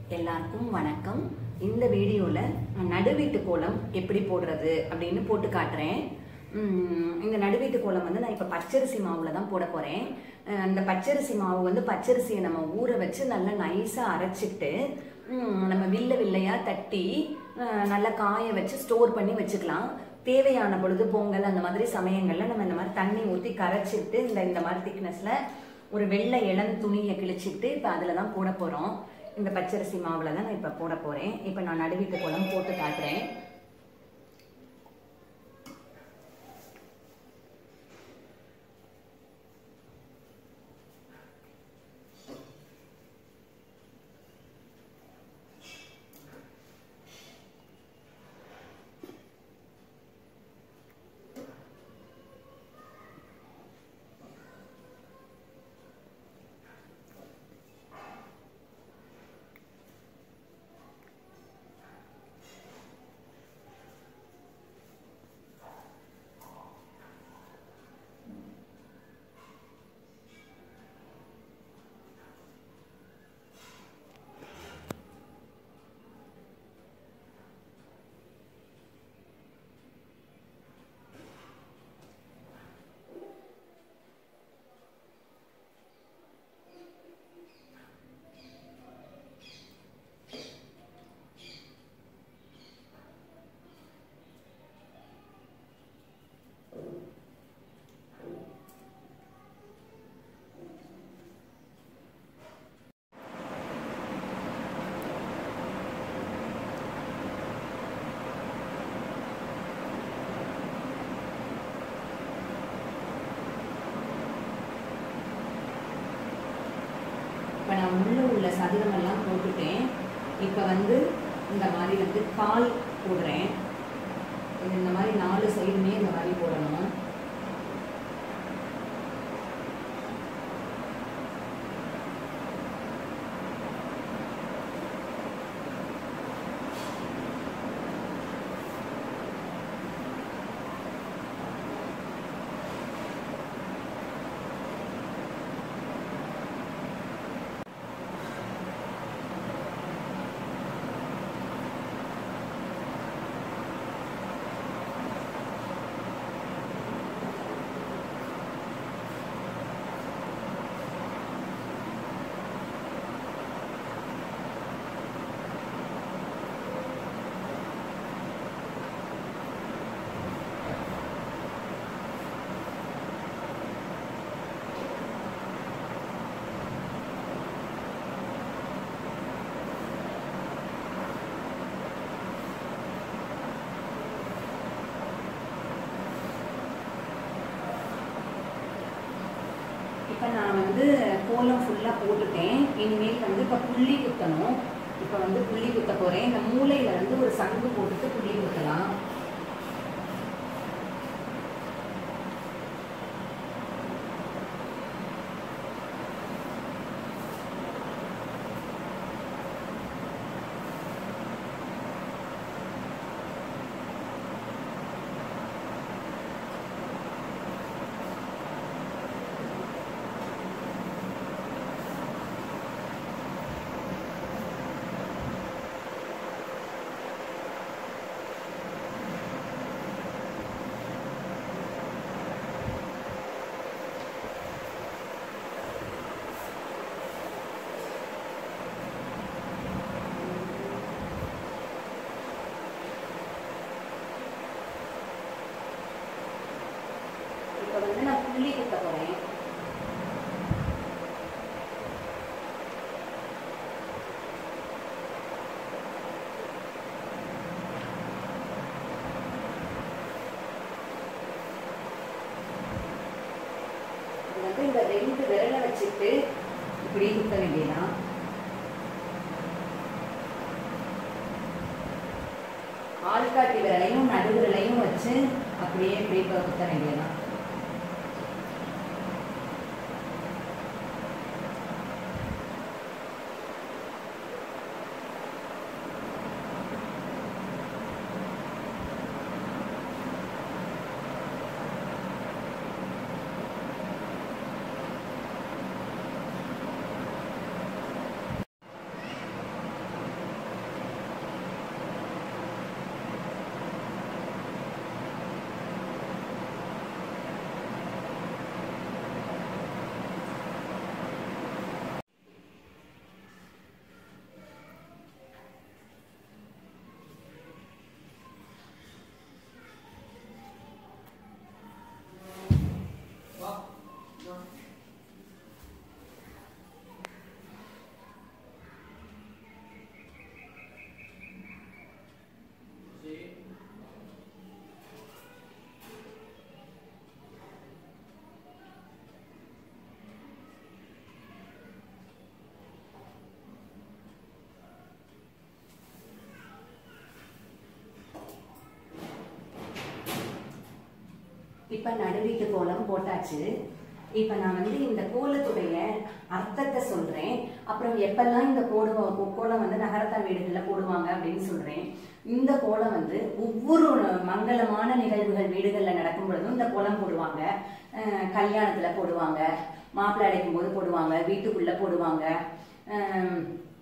எல்லாருக்கும் வணக்கம் இந்த வீடியோவில் நடுவீட்டு கோலம் எப்படி போடுறது அப்படின்னு போட்டு காட்டுறேன் உம், இந்த நடுவீட்டு கோலம் வந்து நான் இப்போ பச்சரிசி மாவில் தான் போட போகிறேன் இந்த பச்சரிசி மாவு வந்து பச்சரிசியை நம்ம ஊற வச்சு நல்லா நைஸாக அரைச்சிட்டு உம், நம்ம வில்ல வில்லையாக தட்டி அஹ், நல்லா காய வச்சு ஸ்டோர் பண்ணி வச்சுக்கலாம் தேவையான பொழுது பொங்கல் அந்த மாதிரி சமயங்களில் நம்ம இந்த மாதிரி தண்ணி ஊற்றி கரைச்சிட்டு இந்த இந்த மாதிரி திக்னஸில் ஒரு வெள்ளை இளம் துணியை கிழிச்சிட்டு இப்போ அதில் தான் போட போகிறோம் இந்த பச்சரிசி மாவில் தான் நான் இப்போ போட போகிறேன் இப்போ நான் நடுவீட்டு கோலம் போட்டு காட்டுறேன் இப்போ நான் உள்ளே உள்ள சதுரமெல்லாம் போட்டுட்டேன் இப்போ வந்து இந்த மாதிரி வந்து கால் போடுறேன் இது இந்த மாதிரி நாலு சைடுமே இந்த மாதிரி போடணும் இப்போ நான் வந்து கோலம் ஃபுல்லாக போட்டுட்டேன் இனிமேல் வந்து இப்போ புள்ளி குத்தணும் இப்போ வந்து புள்ளி குத்த போகிறேன் இந்த மூலையில் வந்து ஒரு சங்கு போட்டுட்டு புள்ளி குத்தலாம் இப்போ வந்து நான் புள்ளி குத்த போகிறேன் இது வந்து இந்த ரெண்டு விரலை வச்சுட்டு இப்படி குத்த வேண்டியதான் ஆள்காட்டி விரலையும் நடு விரலையும் வச்சு அப்படியே இப்படி குத்த வேண்டியதான் இப்ப நடுவீட்டு கோலம் போட்டாச்சு இப்ப நான் வந்து இந்த கோலத்துடைய அர்த்தத்தை சொல்றேன் அப்புறம் எப்பெல்லாம் இந்த கோடு கோலம் வந்து நகரத்தார் வீடுகள்ல போடுவாங்க அப்படின்னு சொல்றேன் இந்த கோலம் வந்து ஒவ்வொரு மங்களமான நிகழ்வுகள் வீடுகள்ல நடக்கும் பொழுதும் இந்த கோலம் போடுவாங்க அஹ் கல்யாணத்துல போடுவாங்க மாப்பிள்ளை அடைக்கும் போது போடுவாங்க வீட்டுக்குள்ள போடுவாங்க அஹ்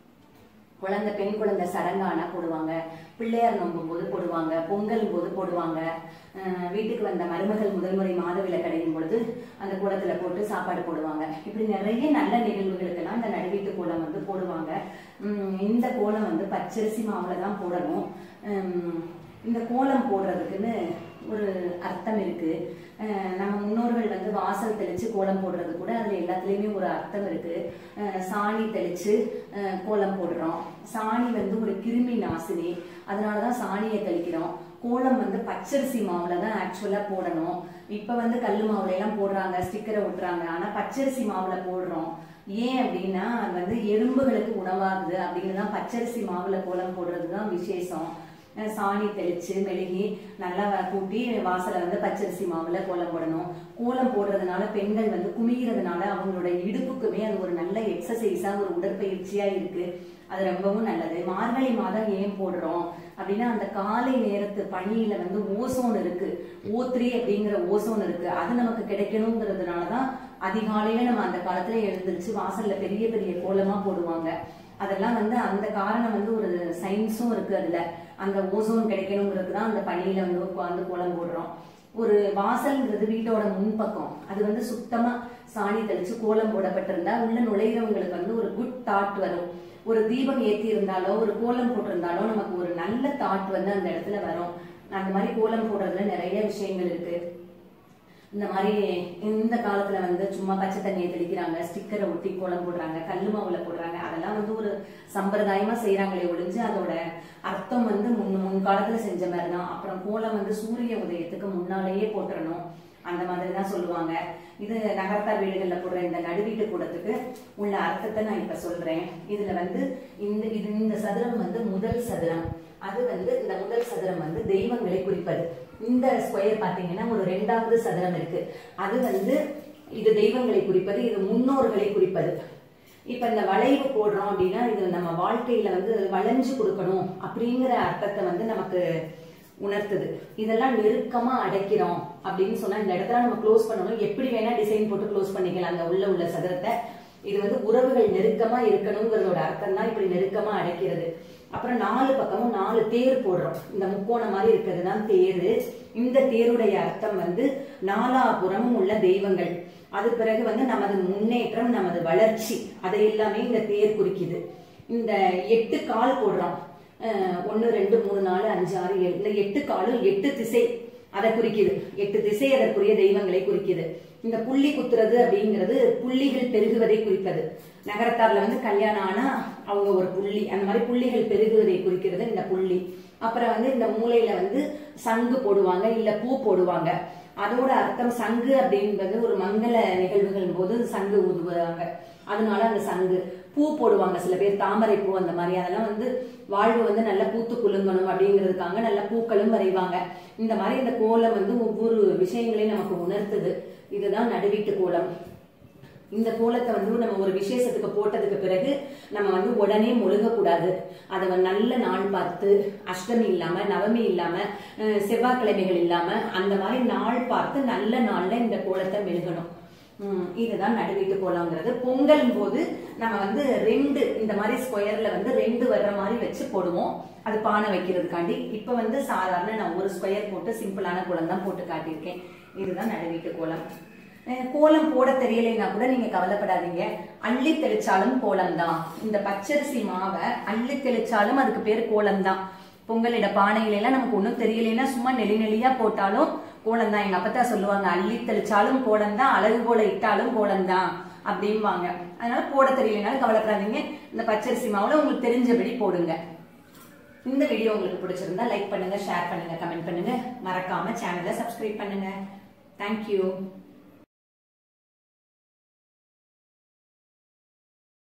குழந்தை பெண் குழந்தை சடங்கானா போடுவாங்க பிள்ளையார் நோம்பும் போது போடுவாங்க பொங்கல் போது போடுவாங்க அஹ் வீட்டுக்கு வந்த மருமகள் முதல் முறை மாதவிலக்கு அடையும் பொழுது அந்த கோலத்துல போட்டு சாப்பாடு போடுவாங்க இப்படி நிறைய நல்ல நிகழ்வுகளுக்கெல்லாம் இந்த நடுவீட்டு கோலம் வந்து போடுவாங்க உம் இந்த கோலம் வந்து பச்சரிசி மாவுல தான் போடணும் உம் இந்த கோலம் போடுறதுக்குன்னு ஒரு அர்த்தம் இருக்கு அஹ் நம்ம முன்னோர்கள் வந்து வாசல் தெளிச்சு கோலம் போடுறது கூட அதுல எல்லாத்துலயுமே ஒரு அர்த்தம் இருக்கு அஹ் சாணி தெளிச்சு அஹ் கோலம் போடுறோம் சாணி வந்து ஒரு கிருமி நாசினி அதனாலதான் சாணியை தெளிக்கிறோம் கோலம் வந்து பச்சரிசி மாவுல தான் ஆக்சுவலா போடணும் இப்ப வந்து கல்லு மாவுல எல்லாம் போடுறாங்க ஸ்டிக்கரை ஒட்டுறாங்க ஆனா பச்சரிசி மாவுல போடுறோம் ஏன் அப்படின்னா அது வந்து எறும்புகளுக்கு உணவாகுது அப்படின்னு தான் பச்சரிசி மாவுல கோலம் போடுறது தான் விசேஷம் அஹ் சாணி தெளிச்சு மெழுகி நல்லா வ- கூட்டி வாசல்ல வந்து பச்சரிசி மாவுல கோலம் போடணும் கோலம் போடுறதுனால பெண்கள் வந்து குமிகிறதுனால அவங்களோட இடுப்புக்குமே அது ஒரு நல்ல எக்ஸசைஸா ஒரு உடற்பயிற்சியா இருக்கு அது ரொம்பவும் நல்லது மார்கழி மாதம் ஏன் போடுறோம் அப்படின்னா அந்த காலை நேரத்து பனியில வந்து ஓசோன் இருக்கு ஓ த்ரீ அப்படிங்கிற ஓசோன் இருக்கு அது நமக்கு கிடைக்கணுங்கிறதுனாலதான் அதிகாலையில நம்ம அந்த காலத்துல எழுந்திருச்சு வாசல்ல பெரிய பெரிய கோலமா போடுவாங்க அதெல்லாம் வந்து அந்த காரணம் வந்து ஒரு சயின்ஸும் இருக்கு அதுல அந்த ஓசோன் கிடைக்கணுங்கிறது தான் அந்த பனியில வந்து உட்காந்து கோலம் போடுறோம் ஒரு வாசல்ங்கிறது வீட்டோட முன்பக்கம் அது வந்து சுத்தமா சாணி தெளிச்சு கோலம் போடப்பட்டிருந்தா உள்ள நுழையிறவங்களுக்கு வந்து ஒரு குட் தாட் வரும் ஒரு தீபம் ஏத்தி இருந்தாலோ ஒரு கோலம் போட்டிருந்தாலோ நமக்கு ஒரு நல்ல தாட் வந்து அந்த இடத்துல வரும் அந்த மாதிரி கோலம் போடுறதுல நிறைய விஷயங்கள் இருக்கு இந்த மாதிரி இந்த காலத்துல வந்து சும்மா பச்சை தண்ணியை தெளிக்கிறாங்க ஸ்டிக்கரை ஒட்டி கோலம் போடுறாங்க கல்லு மாவுல போடுறாங்க அதெல்லாம் வந்து ஒரு சம்பிரதாயமா செய்யறாங்களே ஒழிஞ்சு அதோட அர்த்தம் வந்து முன் முன் காலத்துல செஞ்ச மாதிரி தான் அப்புறம் கோலம் வந்து சூரிய உதயத்துக்கு முன்னாலேயே போட்டுறணும் அந்த மாதிரி தான் சொல்லுவாங்க இது நகரத்தார் வீடுகள்ல போடுற இந்த நடுவீட்டு கூடத்துக்கு உள்ள அர்த்தத்தை நான் இப்ப சொல்றேன் இதுல வந்து இந்த இது இந்த சதுரம் வந்து முதல் சதுரம் அது வந்து இந்த முதல் சதுரம் வந்து தெய்வங்களை குறிப்பது இந்த ஸ்கொயர் பாத்தீங்கன்னா ஒரு ரெண்டாவது சதுரம் இருக்கு அது வந்து இது தெய்வங்களை குறிப்பது இது முன்னோர்களை குறிப்பது இப்ப இந்த வளைவு போடுறோம் அப்படின்னா இது நம்ம வாழ்க்கையில வந்து வளைஞ்சு கொடுக்கணும் அப்படிங்கிற அர்த்தத்தை வந்து நமக்கு உணர்த்துது இதெல்லாம் நெருக்கமா அடைக்கிறோம் அப்படின்னு சொன்னா இந்த இடத்துல நம்ம க்ளோஸ் பண்ணணும் எப்படி வேணா டிசைன் போட்டு க்ளோஸ் பண்ணிக்கலாம் அந்த உள்ள உள்ள சதுரத்தை இது வந்து உறவுகள் நெருக்கமா இருக்கணுங்கிறதோட அர்த்தம் தான் இப்படி நெருக்கமா அடைக்கிறது அப்புறம் நாலு பக்கமும் நாலு தேர் போடுறோம் இந்த முக்கோணம் மாதிரி இருக்கிறது தான் தேரு இந்த தேருடைய அர்த்தம் வந்து நாலாபுறமும் உள்ள தெய்வங்கள் அது பிறகு வந்து நமது முன்னேற்றம் நமது வளர்ச்சி அதை எல்லாமே இந்த தேர் குறிக்குது இந்த எட்டு கால் போடுறோம் அஹ் ஒண்ணு ரெண்டு மூணு நாலு அஞ்சு ஆறு ஏழு இந்த எட்டு காலும் எட்டு திசை அதை குறிக்குது எட்டு திசை அதற்குரிய தெய்வங்களை குறிக்குது இந்த புள்ளி குத்துறது அப்படிங்கிறது புள்ளிகள் பெருகுவதை குறிப்பது நகரத்தார்ல வந்து கல்யாணம் ஆனா அவங்க ஒரு புள்ளி அந்த மாதிரி புள்ளிகள் பெருகுவதை குறிக்கிறது இந்த புள்ளி அப்புறம் வந்து இந்த மூலையில வந்து சங்கு போடுவாங்க இல்ல பூ போடுவாங்க அதோட அர்த்தம் சங்கு அப்படின்றது ஒரு மங்கள நிகழ்வுகள் போது சங்கு ஊதுவாங்க அதனால அந்த சங்கு பூ போடுவாங்க சில பேர் தாமரை பூ அந்த மாதிரி அதெல்லாம் வந்து வாழ்வு வந்து நல்லா பூத்து குலுங்கணும் அப்படிங்கிறதுக்காக நல்ல பூக்களும் வரைவாங்க இந்த மாதிரி இந்த கோலம் வந்து ஒவ்வொரு விஷயங்களையும் நமக்கு உணர்த்துது இதுதான் நடுவீட்டு கோலம் இந்த கோலத்தை வந்து நம்ம ஒரு விசேஷத்துக்கு போட்டதுக்கு பிறகு நம்ம வந்து உடனே முழுகக்கூடாது அதை வந்து நல்ல நாள் பார்த்து அஷ்டமி இல்லாம நவமி இல்லாம அஹ், செவ்வாய்க்கிழமைகள் இல்லாம அந்த மாதிரி நாள் பார்த்து நல்ல நாள்ல இந்த கோலத்தை மெழுகணும் உம், இதுதான் நடுவீட்டு கோலம்ங்கிறது பொங்கல் போது நம்ம வந்து ரெண்டு இந்த மாதிரி ஸ்கொயர்ல வந்து ரெண்டு வர்ற மாதிரி வச்சு போடுவோம் அது பானை வைக்கிறதுக்காண்டி இப்ப வந்து சாதாரண நான் ஒரு ஸ்கொயர் போட்டு சிம்பிளான கோலம் தான் போட்டு காட்டியிருக்கேன் இதுதான் நடுவீட்டு கோலம் அஹ் கோலம் போட தெரியலைன்னா கூட நீங்க கவலைப்படாதீங்க அள்ளி தெளிச்சாலும் கோலம் தான் இந்த பச்சரிசி மாவை அள்ளி தெளிச்சாலும் அதுக்கு பேர் கோலம் தான் பொங்கலிட பானையில எல்லாம் நமக்கு ஒண்ணும் தெரியலைன்னா சும்மா நெளி நெளியா போட்டாலும் கோலம் தான் எங்க அப்பத்தா சொல்லுவாங்க அள்ளி தெளிச்சாலும் கோலம் தான் அழகு போல இட்டாலும் கோலம் தான் அப்படிம்பாங்க அதனால போட தெரியலைனாலும் கவலைப்படாதீங்க இந்த பச்சரிசி மாவுல உங்களுக்கு தெரிஞ்சபடி போடுங்க இந்த வீடியோ உங்களுக்கு பிடிச்சிருந்தா லைக் பண்ணுங்க ஷேர் பண்ணுங்க கமெண்ட் பண்ணுங்க மறக்காம சேனலை சப்ஸ்கிரைப் பண்ணுங்க தேங்க்யூ